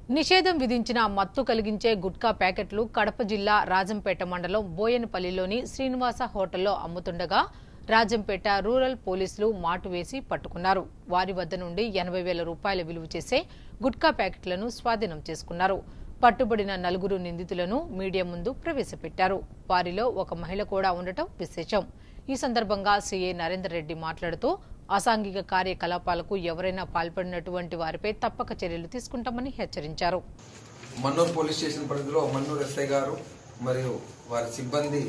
నిషేధం విధించిన మత్తు కలిగించే గుట్కా ప్యాకెట్లు కడప జిల్లా రాజంపేట మండలం బోయనపల్లిలోని శ్రీనివాస హోటల్లో అమ్ముతుండగా రాజంపేట రూరల్ పోలీసులు మాటు వేసి పట్టుకున్నారు వారి వద్ద నుండి ఎనభై వేల రూపాయల విలువ చేసే గుట్కా ప్యాకెట్లను స్వాధీనం చేసుకున్నారు పట్టుబడిన నలుగురు నిందితులను మీడియా ముందు ప్రవేశపెట్టారు వారిలో ఒక మహిళ కూడా ఉండటం విశేషం ఈ సందర్భంగా సీఏ నరేందర్ రెడ్డి మాట్లాడుతూ అసాంఘిక కార్యకలాపాలకు ఎవరైనా పాల్పడినటువంటి వారిపై తప్పక చర్యలు తీసుకుంటామని హెచ్చరించారు మన్నూరు పోలీస్ స్టేషన్ పరిధిలో మన్నూరు ఎస్ఐ గారు మరియు వారి సిబ్బంది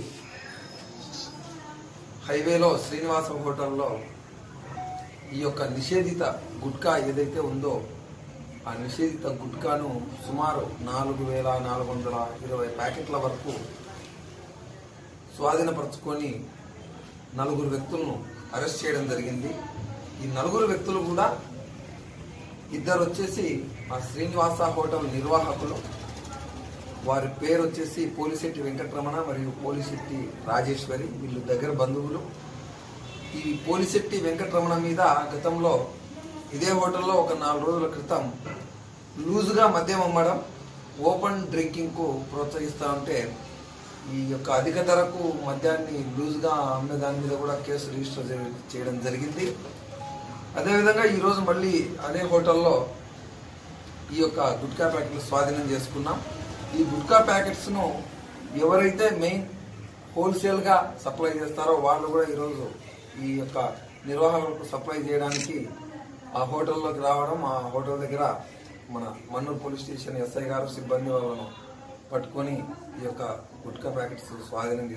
హైవేలో శ్రీనివాసం హోటల్లో ఈ యొక్క నిషేధిత గుట్కా ఏదైతే ఉందో ఆ నిషేధిత గుట్కాను సుమారు నాలుగు వేల నాలుగు వందల ఇరవై ప్యాకెట్ల వరకు స్వాధీనపరచుకొని నలుగురు వ్యక్తులను అరెస్ట్ చేయడం జరిగింది ఈ నలుగురు వ్యక్తులు కూడా ఇద్దరు వచ్చేసి ఆ శ్రీనివాస హోటల్ నిర్వాహకులు వారి పేరు వచ్చేసి పోలిశెట్టి వెంకటరమణ మరియు పోలిశెట్టి రాజేశ్వరి వీళ్ళు దగ్గర బంధువులు ఈ పోలిశెట్టి వెంకటరమణ మీద గతంలో ఇదే హోటల్లో ఒక నాలుగు రోజుల క్రితం లూజుగా మద్యం అమ్మడం ఓపెన్ డ్రింకింగ్ కు ప్రోత్సహిస్తా ఉంటే ఈ యొక్క అధిక ధరకు మద్యాన్ని లూజ్గా అమ్మే దాని మీద కూడా కేసు రిజిస్టర్ చే- చేయడం జరిగింది అదేవిధంగా ఈరోజు మళ్ళీ అదే హోటల్లో ఈ యొక్క గుట్కా ప్యాకెట్లు స్వాధీనం చేసుకున్నాం ఈ గుట్కా ప్యాకెట్స్ ను ఎవరైతే మెయిన్ హోల్సేల్ గా సప్లై చేస్తారో వాళ్ళు కూడా ఈరోజు ఈ యొక్క నిర్వాహకులకు సప్లై చేయడానికి ఆ హోటల్లోకి రావడం ఆ హోటల్ దగ్గర మన మన్నూరు పోలీస్ స్టేషన్ ఎస్ఐ గారు సిబ్బంది వాళ్ళను పట్టుకొని ఈ యొక్క గుట్కా ప్యాకెట్స్ స్వాధీనం